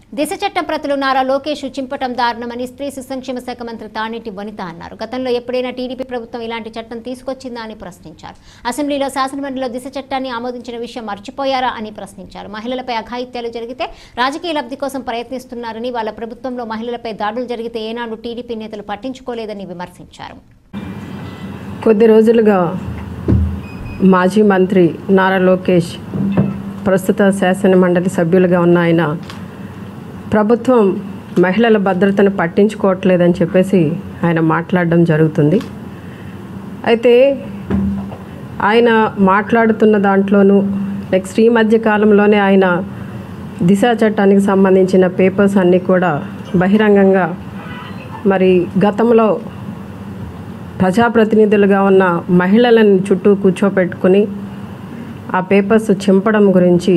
దిశ చట్టం ప్రతులు నారా లోకేష్ చింపటం దారుణమని స్త్రీ శిశు సంక్షేమ శాఖ మంత్రి తానేటి వనిత అన్నారు గతంలో ఎప్పుడైనా టీడీపీ ప్రభుత్వం ఇలాంటి చట్టం తీసుకొచ్చిందా అని ప్రశ్నించారు అసెంబ్లీలో శాసనమండలిలో దిశ చట్టాన్ని ఆమోదించిన విషయం మర్చిపోయారా అని ప్రశ్నించారు మహిళలపై అఘాయిత్యాలు జరిగితే రాజకీయ లబ్ధి కోసం ప్రయత్నిస్తున్నారని వాళ్ళ ప్రభుత్వంలో మహిళలపై దాడులు జరిగితే ఏనాడు టీడీపీ నేతలు పట్టించుకోలేదని విమర్శించారు కొద్ది రోజులుగా మాజీ మంత్రి నారా లోకేష్ ప్రస్తుత శాసన మండలి సభ్యులుగా ఉన్న ఆయన ప్రభుత్వం మహిళల భద్రతను పట్టించుకోవట్లేదని చెప్పేసి ఆయన మాట్లాడడం జరుగుతుంది అయితే ఆయన మాట్లాడుతున్న దాంట్లోనూ నెక్స్ట్ ఈ మధ్య కాలంలోనే ఆయన దిశ చట్టానికి సంబంధించిన పేపర్స్ అన్నీ కూడా బహిరంగంగా మరి గతంలో ప్రజాప్రతినిధులుగా ఉన్న మహిళలను చుట్టూ కూర్చోపెట్టుకుని ఆ పేపర్స్ చింపడం గురించి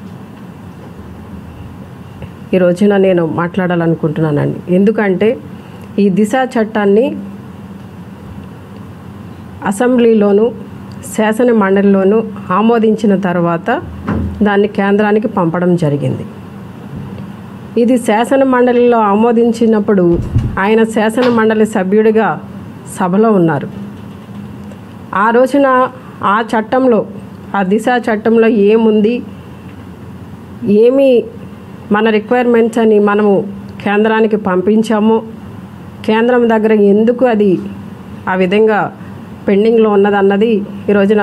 ఈ రోజున నేను మాట్లాడాలనుకుంటున్నానండి ఎందుకంటే ఈ దిశ చట్టాన్ని అసెంబ్లీలోను శాసన మండలిలోను ఆమోదించిన తర్వాత దాన్ని కేంద్రానికి పంపడం జరిగింది ఇది శాసన మండలిలో ఆమోదించినప్పుడు ఆయన శాసన మండలి సభ్యుడిగా సభలో ఉన్నారు ఆ రోజున ఆ చట్టంలో ఆ దిశ చట్టంలో ఏముంది ఏమి మన రిక్వైర్మెంట్స్ అని మనము కేంద్రానికి పంపించామో కేంద్రం దగ్గర ఎందుకు అది ఆ విధంగా పెండింగ్లో ఉన్నదన్నది ఈ రోజున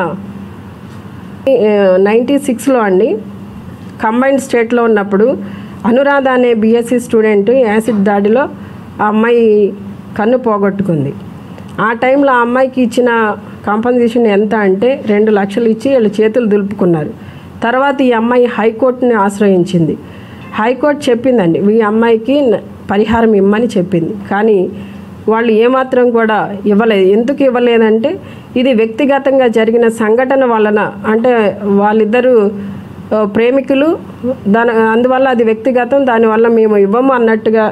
నైంటీ సిక్స్లో అండి కంబైన్డ్ స్టేట్లో ఉన్నప్పుడు అనురాధ అనే బీఎస్సీ స్టూడెంట్ యాసిడ్ దాడిలో ఆ అమ్మాయి కన్ను పోగొట్టుకుంది ఆ టైంలో ఆ అమ్మాయికి ఇచ్చిన కాంపన్సేషన్ ఎంత అంటే రెండు లక్షలు ఇచ్చి వీళ్ళు చేతులు దులుపుకున్నారు తర్వాత ఈ అమ్మాయి హైకోర్టుని ఆశ్రయించింది హైకోర్టు చెప్పిందండి ఈ అమ్మాయికి న- పరిహారం ఇమ్మని చెప్పింది కానీ వాళ్ళు ఏమాత్రం కూడా ఇవ్వలేదు ఎందుకు ఇవ్వలేదంటే ఇది వ్యక్తిగతంగా జరిగిన సంఘటన వలన అంటే వాళ్ళిద్దరూ ఆ, ప్రేమికులు దాని అందువల్ల అది వ్యక్తిగతం దానివల్ల మేము ఇవ్వము అన్నట్టుగా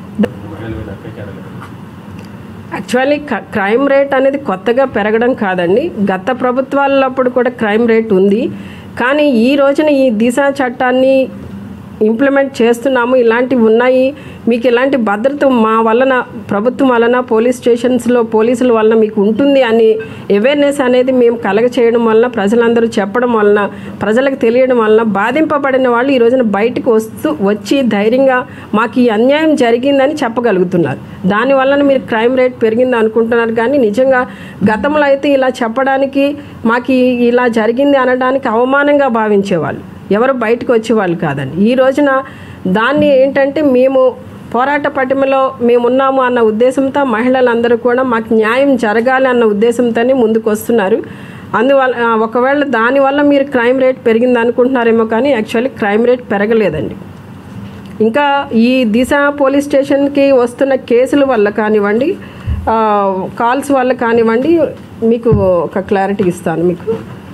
యాక్చువల్లీ క్రైమ్ రేట్ అనేది కొత్తగా పెరగడం కాదండి గత ప్రభుత్వాలప్పుడు కూడా క్రైమ్ రేట్ ఉంది కానీ ఈ రోజున ఈ దిశ చట్టాన్ని ఇంప్లిమెంట్ చేస్తున్నాము ఇలాంటివి ఉన్నాయి మీకు ఇలాంటి భద్రత మా వలన ప్రభుత్వం వలన పోలీస్ స్టేషన్స్లో పోలీసుల వలన మీకు ఉంటుంది అని అవేర్నెస్ అనేది మేము కలగ చేయడం వలన ప్రజలందరూ చెప్పడం వలన ప్రజలకు తెలియడం వలన బాధింపబడిన వాళ్ళు ఈ రోజున బయటకు వస్తూ వచ్చి ధైర్యంగా మాకు ఈ అన్యాయం జరిగిందని చెప్పగలుగుతున్నారు దానివల్ల మీరు క్రైమ్ రేట్ పెరిగింది అనుకుంటున్నారు కానీ నిజంగా గతంలో అయితే ఇలా చెప్పడానికి మాకు ఈ- ఇలా జరిగింది అనడానికి అవమానంగా భావించేవాళ్ళు ఎవరు బయటకు వచ్చేవాళ్ళు కాదండి ఈ రోజున దాన్ని ఏంటంటే మేము పోరాట పటిమలో మేమున్నాము అన్న ఉద్దేశంతో మహిళలందరూ కూడా మాకు న్యాయం జరగాలి అన్న ఉద్దేశంతోనే ముందుకు వస్తున్నారు అందువల్ల ఆ, ఒకవేళ దానివల్ల మీరు క్రైమ్ రేట్ పెరిగింది అనుకుంటున్నారేమో కానీ యాక్చువల్లీ క్రైమ్ రేట్ పెరగలేదండి ఇంకా ఈ దిశ పోలీస్ స్టేషన్కి వస్తున్న కేసుల వల్ల కానివ్వండి ఆ, కాల్స్ వల్ల కానివ్వండి మీకు ఒక క్లారిటీ ఇస్తాను మీకు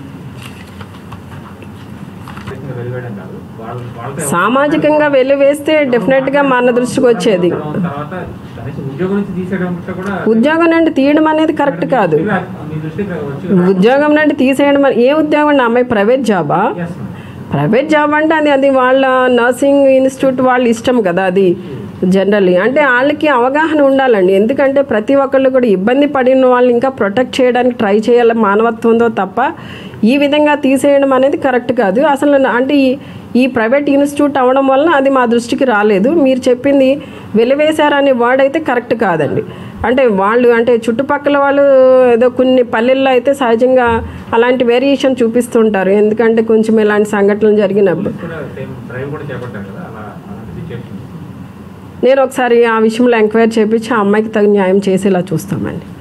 వెలివేయడం కాదు వాళ్ళ వాళ్ళతో సామాజికంగా వెలివేస్తే డెఫినెట్గా మన దృష్టికి వచ్చేది తర్వాత కనీసం ఉద్యోగం నుంచి తీసేయడం కూడా ఉద్యోగం నుండి తీయడం అనేది కరెక్ట్ కాదు మీ దృష్టికి వచ్చి ఉద్యోగం నుండి తీసేయడం అనే- ఏ ఉద్యోగం అండి అమ్మాయి ప్రైవేట్ జాబా Yes, ma'am. ప్రైవేట్ జాబ్ అంటే అది అది వాళ్ళ నర్సింగ్ ఇన్స్టిట్యూట్ వాళ్ళ ఇష్టం కదా అది జనరల్లీ అంటే వాళ్ళకి అవగాహన ఉండాలండి ఎందుకంటే ప్రతి ఒక్కళ్ళు కూడా ఇబ్బంది పడిన వాళ్ళు ఇంకా ప్రొటెక్ట్ చేయడానికి ట్రై చేయాలి మానవత్వంతో తప్ప ఈ విధంగా తీసేయడం అనేది కరెక్ట్ కాదు అసలు నా- అంటే ఈ ఈ ప్రైవేట్ ఇన్స్టిట్యూట్ అవ్వడం వలన అది మా దృష్టికి రాలేదు మీరు చెప్పింది వెలివేశారనే వర్డ్ అయితే కరెక్ట్ కాదండి అంటే వాళ్ళు అంటే చుట్టుపక్కల వాళ్ళు ఏదో కొన్ని పల్లెల్లో అయితే సహజంగా అలాంటి వేరియేషన్ చూపిస్తుంటారు ఎందుకంటే కొంచెం ఇలాంటి సంఘటనలు జరిగినప్పుడు కూడా సేమ్ డ్రైవ్ కూడా చేపట్టారు కదా అలా అలాంటి సిచ్యువేషన్ నేను ఒకసారి ఆ విషయంలో ఎంక్వైరీ చేపించి ఆ అమ్మాయికి తగిన న్యాయం చేసేలా చూస్తామండి